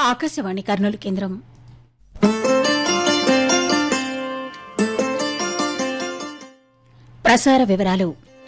ఆకాశవాణి కర్నూలు కేంద్రం ప్రసార వివరాలు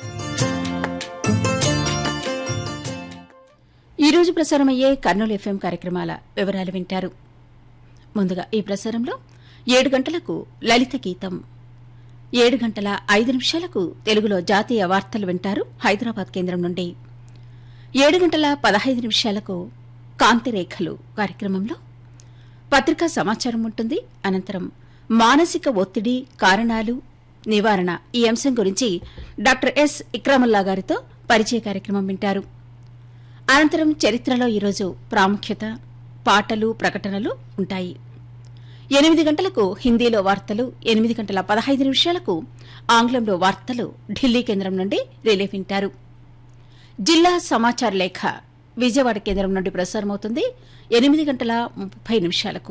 ఈరోజు ప్రసారమయ్యే కర్నూలు ఎఫ్ఎం కార్యక్రమాల వివరాలు వింటారు ముందుగా ఈ ప్రసారంలో ఏడు గంటలకు లలిత గీతం ఏడు గంటల ఐదు నిమిషాలకు తెలుగులో జాతీయ వార్తలు వింటారు హైదరాబాద్ కేంద్రం నుండి ఏడు గంటల పదహైదు నిమిషాలకు కాంతిరేఖలు కార్యక్రమంలో పత్రికా సమాచారం ఉంటుంది అనంతరం మానసిక ఒత్తిడి కారణాలు నివారణ ఈ అంశం గురించి డాక్టర్ ఎస్ ఇక్రముల్లా గారితో పరిచయ కార్యక్రమం వింటారు అనంతరం చరిత్రలో ఈరోజు ప్రాముఖ్యత పాటలు ప్రకటనలు ఉంటాయి ఎనిమిది గంటలకు హిందీలో వార్తలు ఎనిమిది గంటల పదహైదు నిమిషాలకు ఆంగ్లంలో వార్తలు ఢిల్లీ కేంద్రం నుండి రిలే వింటారు జిల్లా సమాచార లేఖ విజయవాడ కేంద్రం నుండి ప్రసారమవుతుంది ఎనిమిది గంటల ముప్పై నిమిషాలకు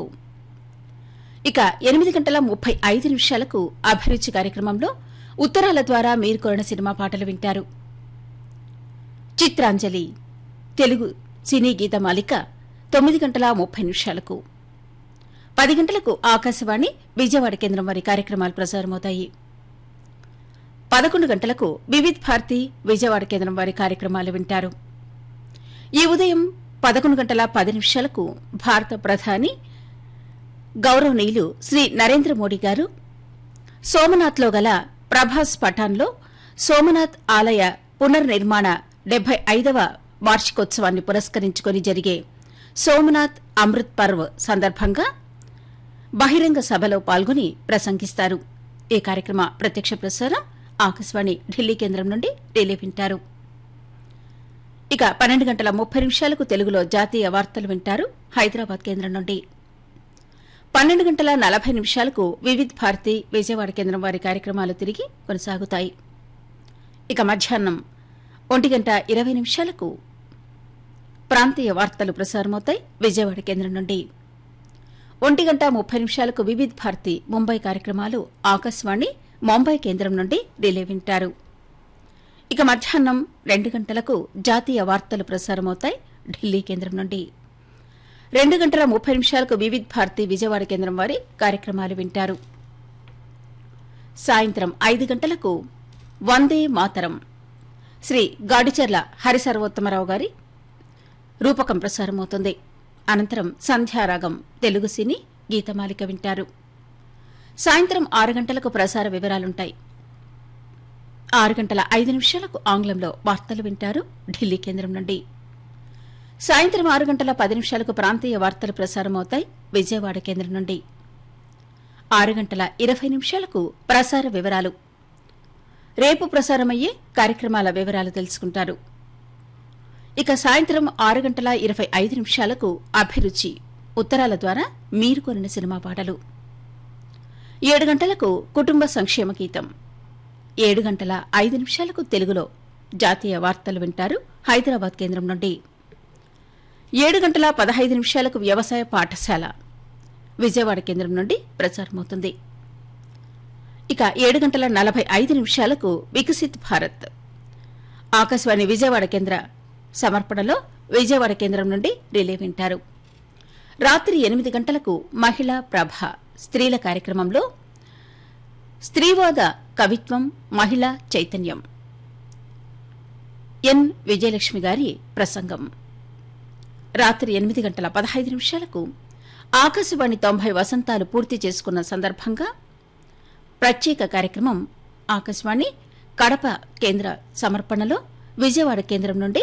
ఇక ఎనిమిది గంటల ముప్పై ఐదు నిమిషాలకు అభిరుచి కార్యక్రమంలో ఉత్తరాల ద్వారా మీరు కోరిన సినిమా పాటలు వింటారు చిత్రాంజలి తెలుగు సినీ గీత మాలిక తొమ్మిది గంటల ముప్పై నిమిషాలకు పది గంటలకు ఆకాశవాణి విజయవాడ కేంద్రం వారి కార్యక్రమాలు ప్రసారమవుతాయి పదకొండు గంటలకు వివిధ్ భారతి విజయవాడ కేంద్రం వారి కార్యక్రమాలు వింటారు ఈ ఉదయం పదకొండు గంటల పది నిమిషాలకు భారత ప్రధాని గౌరవనీయులు శ్రీ నరేంద్ర మోడీ గారు సోమనాథ్లో గల ప్రభాస్ పఠాన్లో సోమనాథ్ ఆలయ పునర్నిర్మాణ డెబ్బై ఐదవ వార్షికోత్సవాన్ని పురస్కరించుకుని జరిగే సోమనాథ్ అమృత్ పర్వ్ సందర్భంగా బహిరంగ సభలో పాల్గొని ప్రసంగిస్తారు ఈ కార్యక్రమ ప్రత్యక్ష ప్రసారం ఆకాశవాణి ఢిల్లీ కేంద్రం నుండి రిలే వింటారు ఇక పన్నెండు గంటల ముప్పై నిమిషాలకు తెలుగులో జాతీయ వార్తలు వింటారు హైదరాబాద్ కేంద్రం నుండి పన్నెండు గంటల నలభై నిమిషాలకు వివిధ్ భారతి విజయవాడ కేంద్రం వారి కార్యక్రమాలు తిరిగి కొనసాగుతాయి ఇక మధ్యాహ్నం ఒంటి గంట ఇరవై నిమిషాలకు ప్రాంతీయ వార్తలు ప్రసారమవుతాయి విజయవాడ కేంద్రం నుండి ఒంటి గంట ముప్పై నిమిషాలకు వివిధ్ భారతి ముంబై కార్యక్రమాలు ఆకాశవాణి ముంబై కేంద్రం నుండి రిలే వింటారు ఇక మధ్యాహ్నం రెండు గంటలకు జాతీయ వార్తలు ప్రసారమవుతాయి ఢిల్లీ కేంద్రం నుండి రెండు గంటల ముప్పై నిమిషాలకు వివిధ్ భారతి విజయవాడ కేంద్రం వారి కార్యక్రమాలు వింటారు సాయంత్రం ఐదు గంటలకు వందే మాతరం శ్రీ గాడిచర్ల హరిసర్వోత్తమరావు గారి రూపకం ప్రసారమవుతుంది అనంతరం సంధ్యారాగం తెలుగు సినీ గీతమాలిక వింటారు సాయంత్రం ఆరు గంటలకు ప్రసార వివరాలుంటాయి ఆరు గంటల ఐదు నిమిషాలకు ఆంగ్లంలో వార్తలు వింటారు ఢిల్లీ కేంద్రం నుండి సాయంత్రం ఆరు గంటల పది నిమిషాలకు ప్రాంతీయ వార్తలు ప్రసారమవుతాయి విజయవాడ కేంద్రం నుండి ఆరు గంటల ఇరవై నిమిషాలకు ప్రసార వివరాలు రేపు ప్రసారమయ్యే కార్యక్రమాల వివరాలు తెలుసుకుంటారు ఇక సాయంత్రం ఆరు గంటల ఇరవై ఐదు నిమిషాలకు అభిరుచి ఉత్తరాల ద్వారా మీరు కొనిన సినిమా పాటలు ఏడు గంటలకు కుటుంబ సంక్షేమ గీతం ఏడు గంటల ఐదు నిమిషాలకు తెలుగులో జాతీయ వార్తలు వింటారు హైదరాబాద్ కేంద్రం నుండి ఏడు గంటల పదహైదు నిమిషాలకు వ్యవసాయ పాఠశాల విజయవాడ కేంద్రం నుండి ప్రసారమవుతుంది ఇక ఏడు గంటల నలభై ఐదు నిమిషాలకు వికసిత్ భారత్ ఆకాశవాణి విజయవాడ కేంద్ర సమర్పణలో విజయవాడ కేంద్రం నుండి రిలే వింటారు రాత్రి ఎనిమిది గంటలకు మహిళా ప్రభ స్త్రీల కార్యక్రమంలో స్త్రీవాద కవిత్వం మహిళా చైతన్యం ఎన్ విజయలక్ష్మి గారి ప్రసంగం రాత్రి ఎనిమిది గంటల పదహైదు నిమిషాలకు ఆకాశవాణి తొంభై వసంతాలు పూర్తి చేసుకున్న సందర్భంగా ప్రత్యేక కార్యక్రమం ఆకాశవాణి కడప కేంద్ర సమర్పణలో విజయవాడ కేంద్రం నుండి